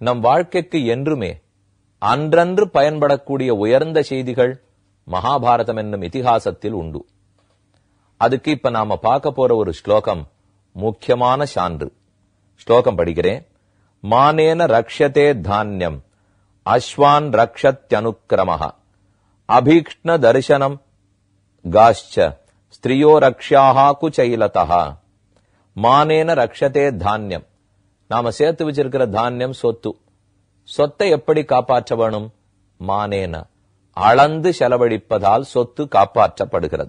நம் வாழ்க்கைக்கு என்றுமே அன்றன்று பயன்படக்கூடிய உயர்ந்த செய்திகள் மகாபாரதம் என்னும் இதிகாசத்தில் உண்டு அதுக்கு இப்ப நாம பார்க்க போற ஒரு ஸ்லோகம் முக்கியமான சான்று ஸ்லோகம் படிக்கிறேன் மானேன ரக்ஷதே தானியம் அஸ்வான் ரக்ஷத்யனுக்கிரமः அபீக்ஷ்ண தரிசனம் காஷ்ச ஸ்திரியோ ரக்ஷாஹ குச்சைலதः மானேன ரக்ஷதே தானியம் நாம சேர்த்து வச்சிருக்கிற தானியம் சொத்து சொத்தை எப்படி காப்பாற்ற வேணும் மானேன அளந்து செலவழிப்பதால் சொத்து காப்பாற்றப்படுகிறது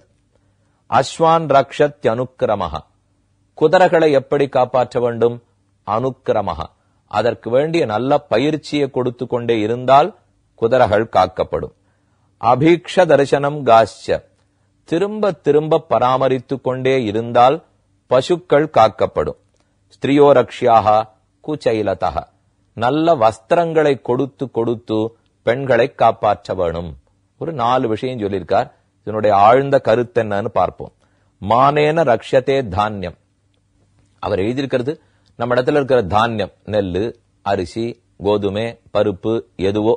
அஸ்வான் ரக்ஷத் அனுக்கிரமக குதிரைகளை எப்படி காப்பாற்ற வேண்டும் அனுக்கிரமக அதற்கு வேண்டிய நல்ல பயிற்சியை கொடுத்து கொண்டே இருந்தால் குதிரைகள் காக்கப்படும் அபீக்ஷ தரிசனம் காஷ்ய திரும்ப திரும்ப பராமரித்துக் கொண்டே இருந்தால் பசுக்கள் காக்கப்படும் ஸ்திரியோ ரக்ஷியாக குச்சைலதக நல்ல வஸ்திரங்களை கொடுத்து கொடுத்து பெண்களை காப்பாற்ற வேணும் ஒரு நாலு விஷயம் சொல்லியிருக்கார் இதனுடைய ஆழ்ந்த கருத்து என்னன்னு பார்ப்போம் மானேன ரக்ஷதே தானியம் அவர் எழுதியிருக்கிறது நம்ம இடத்துல இருக்கிற தானியம் நெல்லு அரிசி கோதுமை பருப்பு எதுவோ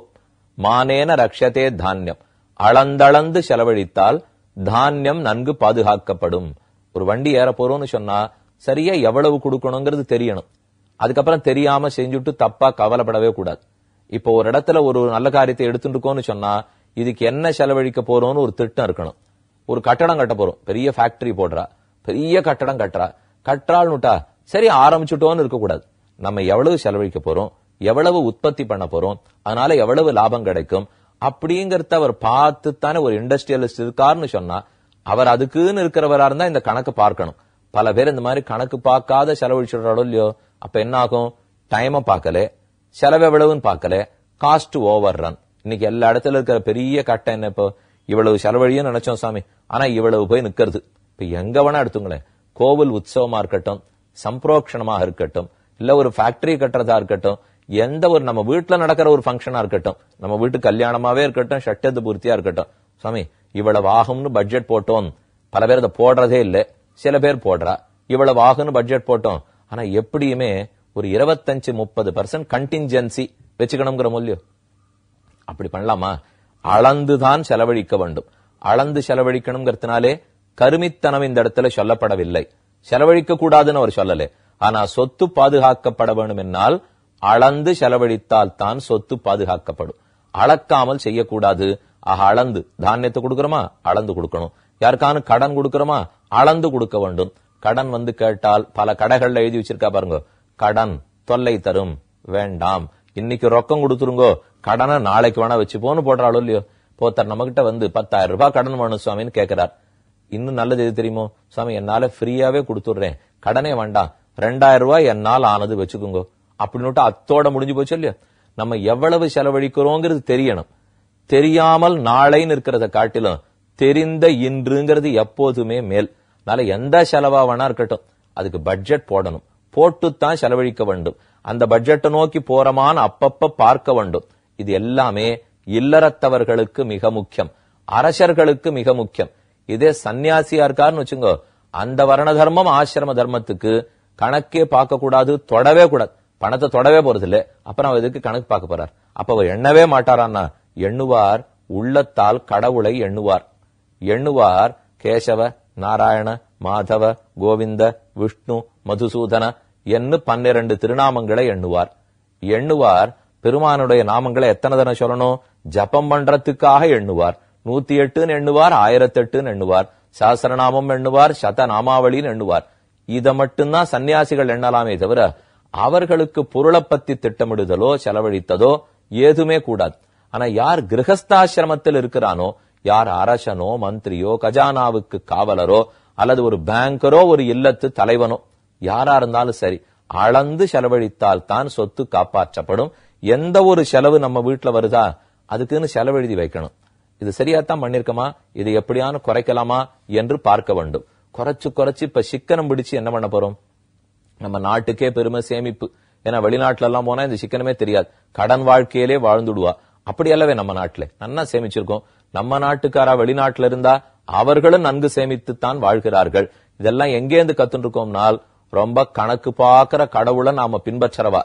மானேன ரக்ஷதே தானியம் அளந்தளந்து செலவழித்தால் தானியம் நன்கு பாதுகாக்கப்படும் ஒரு வண்டி ஏற போறோம்னு சொன்னா சரியா எவ்வளவு கொடுக்கணுங்கிறது தெரியணும் அதுக்கப்புறம் தெரியாம செஞ்சுட்டு தப்பா கவலைப்படவே கூடாது இப்போ ஒரு இடத்துல ஒரு நல்ல காரியத்தை எடுத்துட்டு இருக்கோம்னு சொன்னா இதுக்கு என்ன செலவழிக்க போறோம்னு ஒரு திட்டம் இருக்கணும் ஒரு கட்டடம் கட்ட போறோம் பெரிய ஃபேக்டரி போடுறா பெரிய கட்டடம் கட்டுறா கட்டுறாள்னுட்டா சரி ஆரம்பிச்சுட்டோன்னு இருக்கக்கூடாது நம்ம எவ்வளவு செலவழிக்க போறோம் எவ்வளவு உற்பத்தி பண்ண போறோம் அதனால எவ்வளவு லாபம் கிடைக்கும் அப்படிங்கறத அவர் பார்த்து தானே ஒரு இண்டஸ்ட்ரியலிஸ்ட் இருக்காருன்னு சொன்னா அவர் அதுக்குன்னு இருக்கிறவரா இருந்தா இந்த கணக்கு பார்க்கணும் பல பேர் இந்த மாதிரி கணக்கு பார்க்காத செலவழிச்சுடுறாரோ இல்லையோ அப்ப என்ன ஆகும் டைமை பார்க்கல செலவு எவ்வளவுன்னு பார்க்கல காஸ்ட் ஓவர் ரன் இன்னைக்கு எல்லா இடத்துல இருக்கிற பெரிய கட்டம் என்ன இப்போ இவ்வளவு செலவழியும் நினைச்சோம் சாமி ஆனா இவ்வளவு போய் நிக்கிறது இப்ப எங்க வேணா எடுத்துங்களேன் கோவில் உற்சவமா இருக்கட்டும் சம்பிரோக்ஷணமாக இருக்கட்டும் இல்ல ஒரு ஃபேக்டரி கட்டுறதா இருக்கட்டும் எந்த ஒரு நம்ம வீட்டுல நடக்கிற ஒரு ஃபங்க்ஷனா இருக்கட்டும் நம்ம வீட்டு கல்யாணமாவே இருக்கட்டும் ஷட்டத்து பூர்த்தியா இருக்கட்டும் சாமி இவ்வளவு ஆகும்னு பட்ஜெட் போட்டோம் பல பேர் அதை போடுறதே இல்ல சில பேர் போடுறா இவ்வளவு ஆகும்னு பட்ஜெட் போட்டோம் ஆனா எப்படியுமே ஒரு இருபத்தஞ்சு முப்பது பர்சன்ட் கண்டின்ஜென்சி வச்சுக்கணுங்கிற மூலியம் அப்படி பண்ணலாமா அளந்துதான் செலவழிக்க வேண்டும் அளந்து செலவழிக்கணுங்கிறதுனாலே கருமித்தனம் இந்த இடத்துல சொல்லப்படவில்லை செலவழிக்க கூடாதுன்னு அவர் சொல்லல ஆனா சொத்து பாதுகாக்கப்பட வேண்டும் என்னால் அளந்து செலவழித்தால் தான் சொத்து பாதுகாக்கப்படும் அளக்காமல் செய்யக்கூடாது ஆக அளந்து தானியத்தை கொடுக்கறோமா அளந்து கொடுக்கணும் யாருக்கானு கடன் கொடுக்கறோமா அளந்து கொடுக்க வேண்டும் கடன் வந்து கேட்டால் பல கடைகள்ல எழுதி வச்சிருக்கா பாருங்க கடன் தொல்லை தரும் வேண்டாம் இன்னைக்கு ரொக்கம் கொடுத்துருங்கோ கடனை நாளைக்கு வேணா வச்சுப்போன்னு போடுறாளோ இல்லையோ போத்தர் நம்ம கிட்ட வந்து பத்தாயிரம் ரூபாய் கடன் வேணும் சுவாமின்னு கேட்கிறார் இன்னும் நல்லது எது தெரியுமோ சுவாமி என்னால ஃப்ரீயாவே கொடுத்துடுறேன் கடனே வேண்டாம் ரெண்டாயிரம் ரூபாய் என்னால் ஆனது வச்சுக்கோங்க அப்படின்னுட்டு அத்தோட முடிஞ்சு போச்சு இல்லையா நம்ம எவ்வளவு செலவழிக்கிறோங்கிறது தெரியணும் தெரியாமல் நாளைன்னு இருக்கிறத காட்டிலும் தெரிந்த இன்றுங்கிறது எப்போதுமே மேல் அதனால எந்த செலவா வேணா இருக்கட்டும் அதுக்கு பட்ஜெட் போடணும் போட்டுத்தான் செலவழிக்க வேண்டும் அந்த பட்ஜெட்டை நோக்கி போறமான அப்பப்ப பார்க்க வேண்டும் இது எல்லாமே இல்லறத்தவர்களுக்கு மிக முக்கியம் அரசர்களுக்கு மிக முக்கியம் இதே சன்னியாசியா இருக்காருன்னு வச்சுங்கோ அந்த வர்ண தர்மம் ஆசிரம தர்மத்துக்கு கணக்கே பார்க்க கூடாது தொடவே கூடாது பணத்தை தொடவே போறது இல்ல அப்புறம் அவர் எதுக்கு கணக்கு பார்க்க போறார் அப்ப அவர் எண்ணவே மாட்டாரான்னா எண்ணுவார் உள்ளத்தால் கடவுளை எண்ணுவார் எண்ணுவார் கேசவ நாராயண மாதவ கோவிந்த விஷ்ணு மதுசூதன என்று பன்னிரண்டு திருநாமங்களை எண்ணுவார் எண்ணுவார் பெருமானுடைய நாமங்களை எத்தனை தடவை சொல்லணும் ஜபம் பண்றதுக்காக எண்ணுவார் நூத்தி எட்டுன்னு எண்ணுவார் ஆயிரத்தி எட்டுன்னு எண்ணுவார் சாஸ்திரநாமம் எண்ணுவார் சத நாமாவளின்னு எண்ணுவார் இத மட்டும்தான் சன்னியாசிகள் எண்ணலாமே தவிர அவர்களுக்கு பொருளை பத்தி திட்டமிடுதலோ செலவழித்ததோ ஏதுமே கூடாது ஆனா யார் கிரகஸ்தாசிரமத்தில் இருக்கிறானோ யார் அரசனோ மந்திரியோ கஜானாவுக்கு காவலரோ அல்லது ஒரு பேங்கரோ ஒரு இல்லத்து தலைவனோ யாரா இருந்தாலும் சரி அளந்து செலவழித்தால் தான் சொத்து காப்பாற்றப்படும் எந்த ஒரு செலவு நம்ம வீட்டுல வருதா அதுக்குன்னு செலவெழுதி வைக்கணும் இது சரியாத்தான் பண்ணிருக்கமா இது எப்படியானு குறைக்கலாமா என்று பார்க்க வேண்டும் குறைச்சு குறைச்சு இப்ப சிக்கனம் பிடிச்சு என்ன பண்ண போறோம் நம்ம நாட்டுக்கே பெருமை சேமிப்பு ஏன்னா வெளிநாட்டுல எல்லாம் போனா இந்த சிக்கனமே தெரியாது கடன் வாழ்க்கையிலே வாழ்ந்துடுவா அப்படி அல்லவே நம்ம நாட்டுல நன்னா சேமிச்சிருக்கோம் நம்ம நாட்டுக்காரா வெளிநாட்டுல இருந்தா அவர்களும் நன்கு சேமித்துத்தான் வாழ்கிறார்கள் இதெல்லாம் எங்கேருந்து கத்துட்டு இருக்கோம்னால் ரொம்ப கணக்கு பாக்குற கடவுளை நாம பின்பற்றவா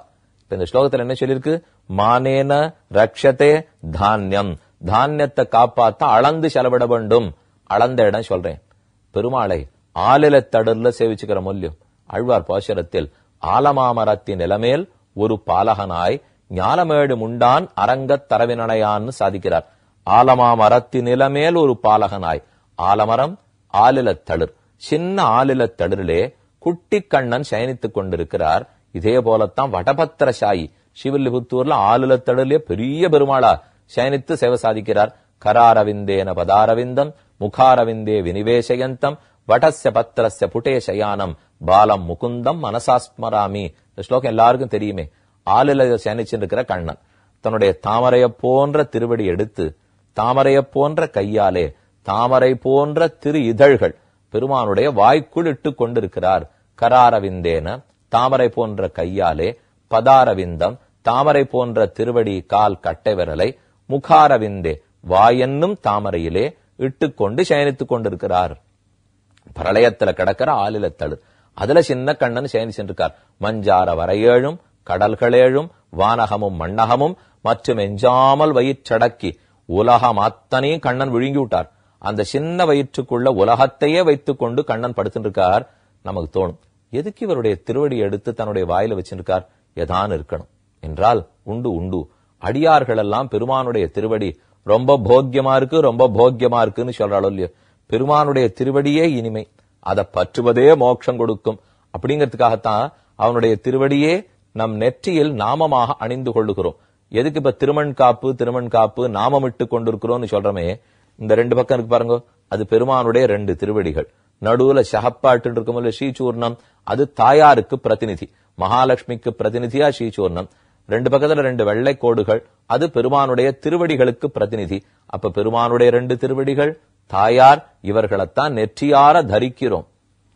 இப்ப இந்த ஸ்லோகத்துல என்ன சொல்லியிருக்கு மானேன ரக்ஷதே தானியம் தானியத்தை காப்பாத்த அளந்து செலவிட வேண்டும் அளந்த இடம் சொல்றேன் பெருமாளை ஆலில தடர்ல சேவிச்சுக்கிற மூல்யம் அழ்வார் பாசுரத்தில் ஆலமாமரத்தின் நிலமேல் ஒரு பாலகனாய் ஞானமேடு முண்டான் அரங்கத் தரவினடையான்னு சாதிக்கிறார் ஆலமாமரத்தின் நிலமேல் ஒரு பாலகனாய் ஆலமரம் ஆலிலத் தளிர் சின்ன ஆலிலத் தளிரிலே குட்டி கண்ணன் சயனித்துக் கொண்டிருக்கிறார் இதே போலத்தான் வடபத்திரசாயி சிவில்லிபுத்தூர்ல ஆலிலத் தளிரிலே பெரிய பெருமாளா சயனித்து சேவை சாதிக்கிறார் கராரவிந்தேன பதாரவிந்தம் முகாரவிந்தே வினிவேசயந்தம் வடஸ்ய பத்திரஸ்ய புட்டே சயானம் பாலம் முகுந்தம் மனசாஸ்மராமி இந்த ஸ்லோகம் எல்லாருக்கும் தெரியுமே ஆளில சேனிச்சிருக்கிற கண்ணன் தன்னுடைய தாமரைய போன்ற திருவடி எடுத்து தாமரைய போன்ற கையாலே தாமரை போன்ற திரு இதழ்கள் பெருமானுடைய வாய்க்குள் இட்டு கொண்டிருக்கிறார் கராரவிந்தேன தாமரை போன்ற கையாலே பதாரவிந்தம் தாமரை போன்ற திருவடி கால் கட்டை விரலை முகாரவிந்தே வாயென்னும் தாமரையிலே இட்டுக்கொண்டு சயனித்துக் கொண்டிருக்கிறார் பிரளயத்துல கிடக்கிற ஆலிலத்தழு அதுல சின்ன கண்ணன் சயனிச்சிருக்கார் மஞ்சார வரையேழும் கடல்களேழும் வானகமும் மண்ணகமும் மற்றும் எஞ்சாமல் வயிற்றடக்கி உலகம் அத்தனையும் கண்ணன் விழுங்கி விட்டார் அந்த சின்ன வயிற்றுக்குள்ள உலகத்தையே வைத்துக் கொண்டு கண்ணன் படுத்துருக்கார் நமக்கு தோணும் எதுக்கு இவருடைய திருவடி எடுத்து தன்னுடைய வாயில வச்சிருக்கார் எதான் இருக்கணும் என்றால் உண்டு உண்டு அடியார்கள் எல்லாம் பெருமானுடைய திருவடி ரொம்ப போக்கியமா இருக்கு ரொம்ப போக்கியமா இருக்குன்னு சொல்றாளோ இல்லையோ பெருமானுடைய திருவடியே இனிமை அதை பற்றுவதே மோட்சம் கொடுக்கும் அப்படிங்கிறதுக்காகத்தான் அவனுடைய திருவடியே நம் நெற்றியில் நாமமாக அணிந்து கொள்ளுகிறோம் எதுக்கு இப்ப திருமண் காப்பு திருமண் காப்பு நாமமிட்டு கொண்டிருக்கிறோம்னு சொல்றமே இந்த ரெண்டு பக்கம் இருக்கு பாருங்க அது பெருமானுடைய ரெண்டு திருவடிகள் நடுவுல சகப்பாட்டு இருக்கும்போது ஸ்ரீசூர்ணம் அது தாயாருக்கு பிரதிநிதி மகாலட்சுமிக்கு பிரதிநிதியா ஸ்ரீசூர்ணம் ரெண்டு பக்கத்துல ரெண்டு வெள்ளை கோடுகள் அது பெருமானுடைய திருவடிகளுக்கு பிரதிநிதி அப்ப பெருமானுடைய ரெண்டு திருவடிகள் தாயார் இவர்களைத்தான் நெற்றியார தரிக்கிறோம்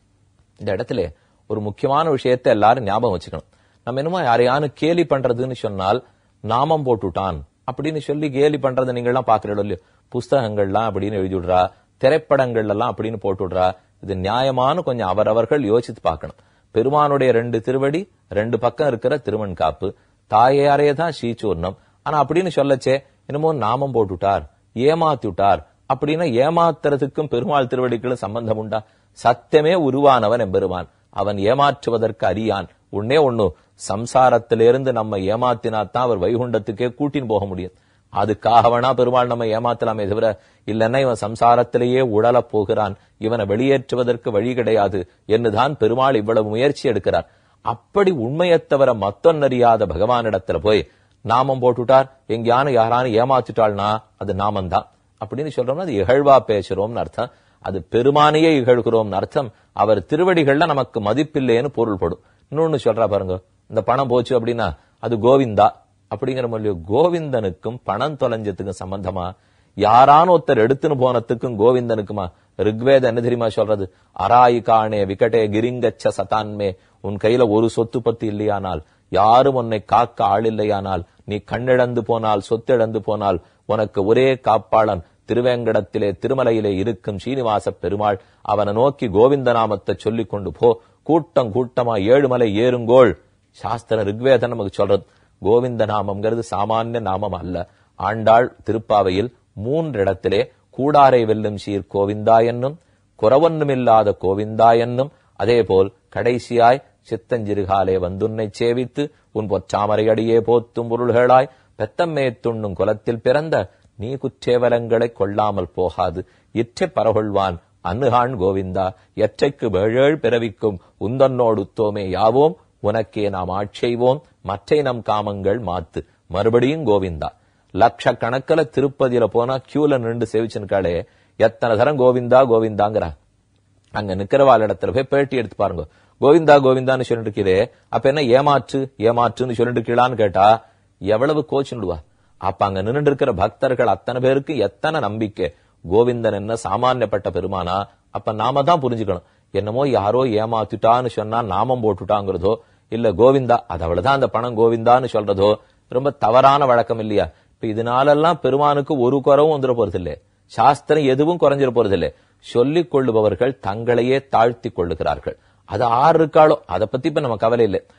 இந்த இடத்துல ஒரு முக்கியமான விஷயத்தை எல்லாரும் ஞாபகம் வச்சுக்கணும் நம்ம என்னமோ யாரையானு கேலி பண்றதுன்னு சொன்னால் நாமம் போட்டுட்டான் அப்படின்னு சொல்லி கேலி பண்றதை நீங்க எல்லாம் பாக்குறீங்களோ இல்லையோ புஸ்தகங்கள்லாம் அப்படின்னு எழுதி விடுறா திரைப்படங்கள் எல்லாம் அப்படின்னு போட்டு விடுறா இது நியாயமான கொஞ்சம் அவரவர்கள் யோசித்து பார்க்கணும் பெருமானுடைய ரெண்டு திருவடி ரெண்டு பக்கம் இருக்கிற திருமண் காப்பு தாயாரே தான் ஸ்ரீசூர்ணம் ஆனா அப்படின்னு சொல்லச்சே என்னமோ நாமம் போட்டுட்டார் ஏமாத்தி விட்டார் அப்படின்னா ஏமாத்துறதுக்கும் பெருமாள் திருவடிகளும் சம்பந்தம் உண்டா சத்தியமே உருவானவன் எம்பெருமான் அவன் ஏமாற்றுவதற்கு அறியான் உன்னே ஒண்ணு சம்சாரத்திலிருந்து நம்ம ஏமாத்தினாத்தான் அவர் வைகுண்டத்துக்கே கூட்டின்னு போக முடியும் அதுக்காக வேணா பெருமாள் நம்ம ஏமாத்தலாமே தவிர இல்லைன்னா இவன் சம்சாரத்திலேயே உடலப் போகிறான் இவனை வெளியேற்றுவதற்கு வழி கிடையாது என்றுதான் பெருமாள் இவ்வளவு முயற்சி எடுக்கிறார் அப்படி உண்மையத்தவர மத்தொன்னறியாத பகவானிடத்துல போய் நாமம் போட்டுட்டார் எங்கேயானு யாரானு ஏமாத்திட்டாள்னா அது நாமந்தான் அப்படின்னு சொல்றோம்னா அது இகழ்வா பேசுறோம்னு அர்த்தம் அது பெருமானையே இகழ்கிறோம்னு அர்த்தம் அவர் திருவடிகள்ல நமக்கு மதிப்பில்லைன்னு பொருள்படும் இன்னொன்னு சொல்றா பாருங்க இந்த பணம் போச்சு அப்படின்னா அது கோவிந்தா அப்படிங்கிற மொழியோ கோவிந்தனுக்கும் பணம் தொலைஞ்சதுக்கும் சம்பந்தமா யாரான ஒருத்தர் எடுத்துன்னு போனதுக்கும் கோவிந்தனுக்குமா ரிக்வேத என்ன தெரியுமா சொல்றது அராயி காணே விகடே கிரிங்கச்ச சதான்மே உன் கையில ஒரு சொத்து பத்து இல்லையானால் யாரும் உன்னை காக்க ஆள் இல்லையானால் நீ கண்ணிழந்து போனால் சொத்து இழந்து போனால் உனக்கு ஒரே காப்பாளன் திருவேங்கடத்திலே திருமலையிலே இருக்கும் சீனிவாச பெருமாள் அவனை நோக்கி கோவிந்த நாமத்தை சொல்லிக் கொண்டு போ கூட்டம் கூட்டமா ஏழுமலை ஏறுங்கோள் சாஸ்திர ரிக்வேதம் நமக்கு சொல்றது கோவிந்த நாமம்ங்கிறது சாமானிய நாமம் அல்ல ஆண்டாள் திருப்பாவையில் மூன்றிடத்திலே கூடாரை வெல்லும் சீர் கோவிந்தா என்னும் குறவொன்னுமில்லாத கோவிந்தா என்னும் அதேபோல் கடைசியாய் சித்தஞ்சிறுகாலே வந்துன்னை சேவித்து உன் பொற்றாமரை அடியே போத்தும் பொருள்களாய் பெத்தம்மே துண்ணும் குலத்தில் பிறந்த நீ குற்றேவலங்களை கொள்ளாமல் போகாது இற்றை பரகொள்வான் அன்னுகான் கோவிந்தா எற்றைக்கு வேழேழ் பிறவிக்கும் உந்தன்னோடு உத்தோமே யாவோம் உனக்கே நாம் ஆட்செய்வோம் மற்றை நம் காமங்கள் மாத்து மறுபடியும் கோவிந்தா லட்சக்கணக்கில திருப்பதியில போனா கியூல நின்று சேவிச்சுனுக்காளே எத்தனை தரம் கோவிந்தா கோவிந்தாங்கிறா அங்க நிக்கிறவாள் இடத்துல போய் பேட்டி எடுத்து பாருங்க கோவிந்தா கோவிந்தான்னு சொல்லிட்டு இருக்கீரே அப்ப என்ன ஏமாற்று ஏமாற்றுன்னு சொல்லிட்டு இருக்கீளான்னு கேட்டா எவ்வளவு கோச்சுடுவா அப்ப அங்க நின்று இருக்கிற பக்தர்கள் அத்தனை பேருக்கு எத்தனை நம்பிக்கை கோவிந்தன் என்ன சாமானியப்பட்ட பெருமானா அப்ப நாம தான் புரிஞ்சுக்கணும் என்னமோ யாரோ ஏமாத்திட்டான்னு சொன்னா நாமம் போட்டுட்டாங்கிறதோ இல்ல கோவிந்தா அது அவ்வளவுதான் அந்த பணம் கோவிந்தான்னு சொல்றதோ ரொம்ப தவறான வழக்கம் இல்லையா இப்ப இதனாலெல்லாம் பெருமானுக்கு ஒரு குறவும் வந்துட போறதில்லை சாஸ்திரம் எதுவும் குறைஞ்சிட போறதில்லை சொல்லிக் கொள்ளுபவர்கள் தங்களையே தாழ்த்தி கொள்ளுகிறார்கள் அது ஆறு இருக்காளோ அதை பத்தி இப்ப நம்ம கவலை இல்லை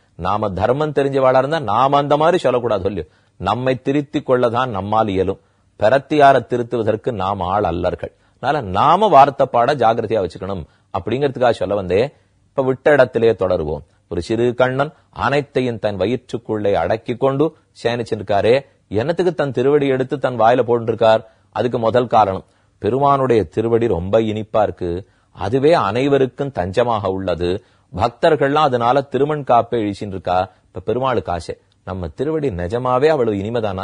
நாம தர்மம் தெரிஞ்சவாளா இருந்தா நாம அந்த மாதிரி சொல்லக்கூடாது சொல்லி நம்மை திருத்திக் கொள்ளதான் நம்மால் இயலும் பெறத்தியார திருத்துவதற்கு நாம் ஆள் அல்லர்கள் அதனால நாம வார்த்தை பாட ஜாகிரதையா வச்சுக்கணும் அப்படிங்கிறதுக்காக சொல்ல வந்தே இப்ப விட்ட இடத்திலே தொடருவோம் ஒரு சிறு கண்ணன் அனைத்தையும் தன் வயிற்றுக்குள்ளே அடக்கி கொண்டு சேனிச்சிருக்காரே என்னத்துக்கு தன் திருவடி எடுத்து தன் வாயில போட்டுருக்கார் அதுக்கு முதல் காரணம் பெருமானுடைய திருவடி ரொம்ப இனிப்பா இருக்கு அதுவே அனைவருக்கும் தஞ்சமாக உள்ளது பக்தர்கள்லாம் அதனால திருமண் காப்பை இழிச்சின்னு இருக்கா இப்ப பெருமாளுக்கு ஆசை நம்ம திருவடி நிஜமாவே அவ்வளவு இனிமைதானா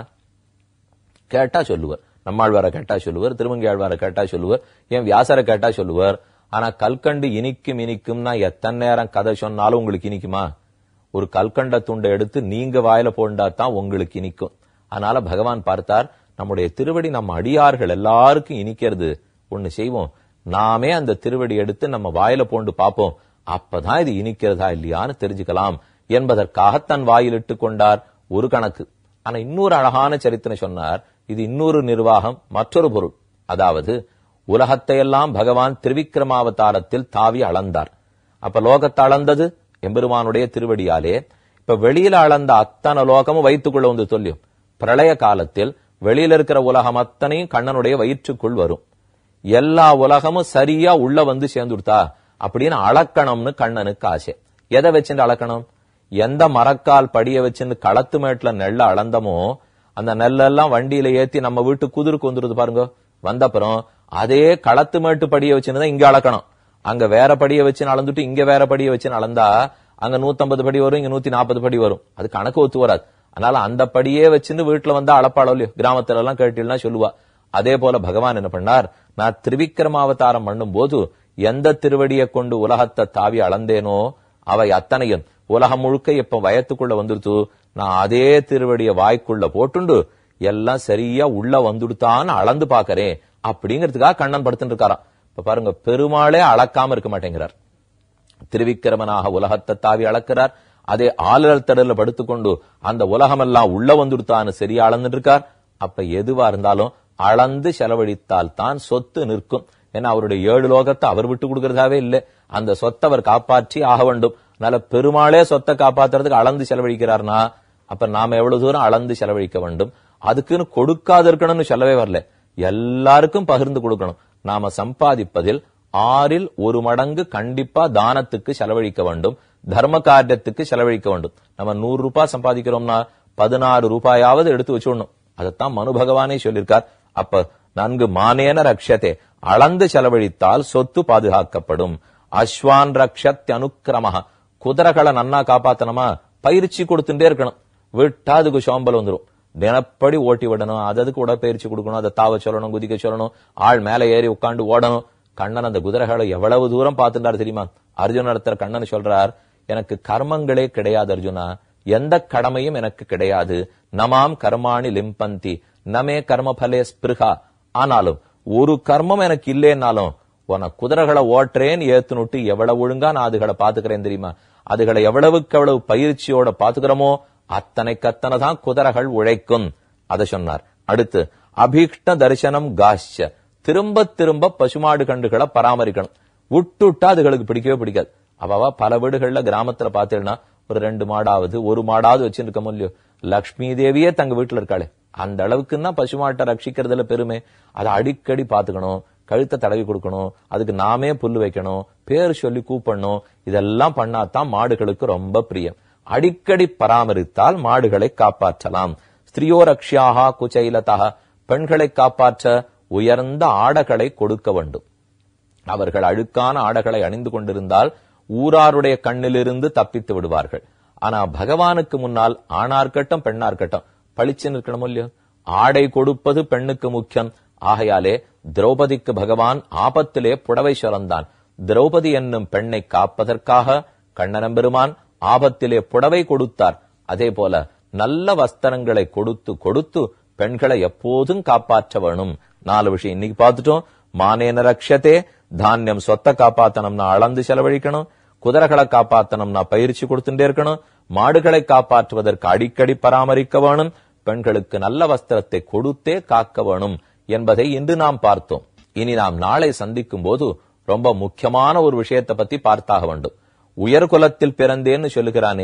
கேட்டா சொல்லுவார் நம்மாழ்வார கேட்டா சொல்லுவார் திருமங்கியாழ்வார கேட்டா சொல்லுவார் ஏன் வியாசரை கேட்டா சொல்லுவார் ஆனா கல்கண்டு இனிக்கும் இனிக்கும்னா எத்தனை நேரம் கதை சொன்னாலும் உங்களுக்கு இனிக்குமா ஒரு கல்கண்ட துண்டை எடுத்து நீங்க வாயில போண்டா தான் உங்களுக்கு இனிக்கும் அதனால பகவான் பார்த்தார் நம்முடைய திருவடி நம்ம அடியார்கள் எல்லாருக்கும் இனிக்கிறது ஒண்ணு செய்வோம் நாமே அந்த திருவடி எடுத்து நம்ம வாயில போண்டு பார்ப்போம் அப்பதான் இது இனிக்கிறதா இல்லையான்னு தெரிஞ்சுக்கலாம் என்பதற்காக தன் வாயிலிட்டு கொண்டார் ஒரு கணக்கு ஆனா இன்னொரு அழகான சரித்திரம் சொன்னார் இது இன்னொரு நிர்வாகம் மற்றொரு பொருள் அதாவது உலகத்தையெல்லாம் பகவான் திருவிக்கிரமாவதாரத்தில் தாவி அளந்தார் அப்ப லோகத்தை அளந்தது எம்பெருமானுடைய திருவடியாலே இப்ப வெளியில அளந்த அத்தனை லோகமும் வயிற்றுக்குள்ள வந்து சொல்லியும் பிரளய காலத்தில் வெளியில இருக்கிற உலகம் அத்தனையும் கண்ணனுடைய வயிற்றுக்குள் வரும் எல்லா உலகமும் சரியா உள்ள வந்து சேர்ந்துடுத்தா அப்படின்னு அளக்கணும்னு கண்ணனுக்கு ஆசை எதை வச்சுட்டு அளக்கணும் எந்த மரக்கால் படிய வச்சுன்னு களத்து மேட்டுல நெல்ல அளந்தமோ அந்த நெல்லெல்லாம் வண்டியில ஏத்தி நம்ம வீட்டு குதிருக்கு வந்துருது பாருங்க வந்தப்புறம் அதே களத்து மேட்டு படிய வச்சுன்னு தான் இங்க அளக்கணும் அங்க வேற படிய வச்சு அளந்துட்டு இங்க வேற படிய வச்சு அளந்தா அங்க நூத்தம்பது படி வரும் இங்க நூத்தி நாற்பது படி வரும் அது கணக்கு ஒத்து வராது அதனால அந்த படியே வச்சுன்னு வீட்டுல வந்து அளப்பாளோ இல்லையோ கிராமத்துல எல்லாம் கேட்டீங்கன்னா சொல்லுவா அதே போல பகவான் என்ன பண்ணார் நான் திரிவிக்ரமாவதாரம் பண்ணும் போது எந்த திருவடியை கொண்டு உலகத்தை தாவி அளந்தேனோ அவை அத்தனையும் உலகம் முழுக்க இப்ப வயத்துக்குள்ள வந்துருத்து நான் அதே திருவடிய வாய்க்குள்ள போட்டுண்டு எல்லாம் சரியா உள்ள வந்துடுத்தான்னு அளந்து பாக்கறேன் அப்படிங்கிறதுக்காக கண்ணன் படுத்துட்டு இருக்காராம் இப்ப பாருங்க பெருமாளே அளக்காம இருக்க மாட்டேங்கிறார் திருவிக்கிரமனாக உலகத்தை தாவி அளக்கிறார் அதே ஆளுநர் தடல படுத்துக்கொண்டு அந்த உலகமெல்லாம் உள்ள வந்துடுத்தான்னு சரியா அளந்துட்டு இருக்கார் அப்ப எதுவா இருந்தாலும் அளந்து செலவழித்தால் தான் சொத்து நிற்கும் ஏன்னா அவருடைய ஏழு லோகத்தை அவர் விட்டு கொடுக்கறதாவே இல்லை அந்த சொத்தை அவர் காப்பாற்றி ஆக வேண்டும் அதனால பெருமாளே சொத்தை காப்பாத்துறதுக்கு அளந்து செலவழிக்கிறார்னா அப்ப நாம எவ்வளவு தூரம் அளந்து செலவழிக்க வேண்டும் அதுக்குன்னு கொடுக்காது இருக்கணும்னு சொல்லவே வரல எல்லாருக்கும் பகிர்ந்து கொடுக்கணும் நாம சம்பாதிப்பதில் ஆறில் ஒரு மடங்கு கண்டிப்பா தானத்துக்கு செலவழிக்க வேண்டும் தர்ம காரியத்துக்கு செலவழிக்க வேண்டும் நம்ம நூறு ரூபாய் சம்பாதிக்கிறோம்னா பதினாறு ரூபாயாவது எடுத்து வச்சுடணும் அதைத்தான் மனு பகவானே சொல்லியிருக்கார் அப்ப நன்கு மானேன ரக்ஷத்தே அளந்து செலவழித்தால் சொத்து பாதுகாக்கப்படும் அஸ்வான் ரக்ஷத் அனுக்கிரமஹ குதிரைகளை நன்னா காப்பாத்தணுமா பயிற்சி கொடுத்துட்டே இருக்கணும் விட்டா அதுக்கு சோம்பல் வந்துரும் தினப்படி ஓட்டி விடணும் அது அதுக்கு உடற்பயிற்சி கொடுக்கணும் அதை தாவ சொல்லணும் குதிக்க சொல்லணும் ஆள் மேல ஏறி உட்காந்து ஓடணும் கண்ணன் அந்த குதிரைகளை எவ்வளவு தூரம் பார்த்துட்டாரு தெரியுமா அர்ஜுன் நடத்துற கண்ணன் சொல்றார் எனக்கு கர்மங்களே கிடையாது அர்ஜுனா எந்த கடமையும் எனக்கு கிடையாது நமாம் கர்மாணி லிம்பந்தி நமே கர்மபலே ஸ்பிருகா ஆனாலும் ஒரு கர்மம் எனக்கு இல்லேன்னாலும் உன குதிரைகளை ஓட்டுறேன்னு ஏத்துனுட்டு எவ்வளவு ஒழுங்கா நான் அதுகளை பாத்துக்கிறேன் தெரியுமா அதுகளை எவ்வளவுக்கு எவ்வளவு பயிற்சியோட பாத்துக்கிறோமோ அத்தனைக்கு அத்தனை தான் குதிரைகள் உழைக்கும் அதை சொன்னார் அடுத்து அபீஷ்ட தரிசனம் காஷ்ய திரும்ப திரும்ப பசுமாடு கண்டுகளை பராமரிக்கணும் விட்டுட்டா அதுகளுக்கு பிடிக்கவே பிடிக்காது அவாவா பல வீடுகள்ல கிராமத்துல பாத்தீங்கன்னா ஒரு ரெண்டு மாடாவது ஒரு மாடாவது வச்சிருக்க இல்லையோ லக்ஷ்மி தேவியே தங்க வீட்டுல இருக்காளே அந்த அளவுக்குன்னா பசுமாட்டை ரட்சிக்கிறதுல பெருமை அதை அடிக்கடி பாத்துக்கணும் கழுத்தை தடவி கொடுக்கணும் அதுக்கு நாமே புல்லு வைக்கணும் பேர் சொல்லி கூப்பிடணும் இதெல்லாம் பண்ணாதான் மாடுகளுக்கு ரொம்ப பிரியம் அடிக்கடி பராமரித்தால் மாடுகளை காப்பாற்றலாம் ஸ்திரியோ ரக்ஷியாக குச்சைலதாக பெண்களை காப்பாற்ற உயர்ந்த ஆடைகளை கொடுக்க வேண்டும் அவர்கள் அழுக்கான ஆடைகளை அணிந்து கொண்டிருந்தால் ஊராருடைய கண்ணிலிருந்து தப்பித்து விடுவார்கள் ஆனா பகவானுக்கு முன்னால் ஆணார்கட்டும் பெண்ணார்கட்டும் பளிச்சு நிற்கணும் இல்லையோ ஆடை கொடுப்பது பெண்ணுக்கு முக்கியம் ஆகையாலே திரௌபதிக்கு பகவான் ஆபத்திலே புடவை சுரந்தான் திரௌபதி என்னும் பெண்ணை காப்பதற்காக கண்ணனம்பெருமான் ஆபத்திலே புடவை கொடுத்தார் அதே போல நல்ல வஸ்திரங்களை கொடுத்து கொடுத்து பெண்களை எப்போதும் காப்பாற்ற வேணும் நாலு விஷயம் இன்னைக்கு பார்த்துட்டோம் மானேன ரக்ஷத்தே தானியம் சொத்தை காப்பாத்தணும்னா அளந்து செலவழிக்கணும் குதிரைகளை காப்பாத்தணும்னா பயிற்சி கொடுத்துட்டே இருக்கணும் மாடுகளை காப்பாற்றுவதற்கு அடிக்கடி பராமரிக்க வேணும் பெண்களுக்கு நல்ல வஸ்திரத்தை கொடுத்தே காக்க வேணும் என்பதை இன்று நாம் பார்த்தோம் இனி நாம் நாளை சந்திக்கும் போது ரொம்ப முக்கியமான ஒரு விஷயத்தை பத்தி பார்த்தாக வேண்டும் உயர் குலத்தில் பிறந்தேன்னு சொல்லுகிறானே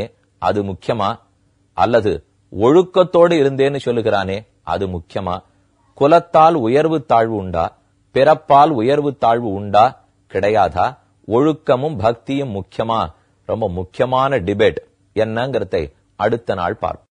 அது முக்கியமா அல்லது ஒழுக்கத்தோடு இருந்தேன்னு சொல்லுகிறானே அது முக்கியமா குலத்தால் உயர்வு தாழ்வு உண்டா பிறப்பால் உயர்வு தாழ்வு உண்டா கிடையாதா ஒழுக்கமும் பக்தியும் முக்கியமா ரொம்ப முக்கியமான டிபேட் என்னங்கிறதை அடுத்த நாள் பார்ப்போம்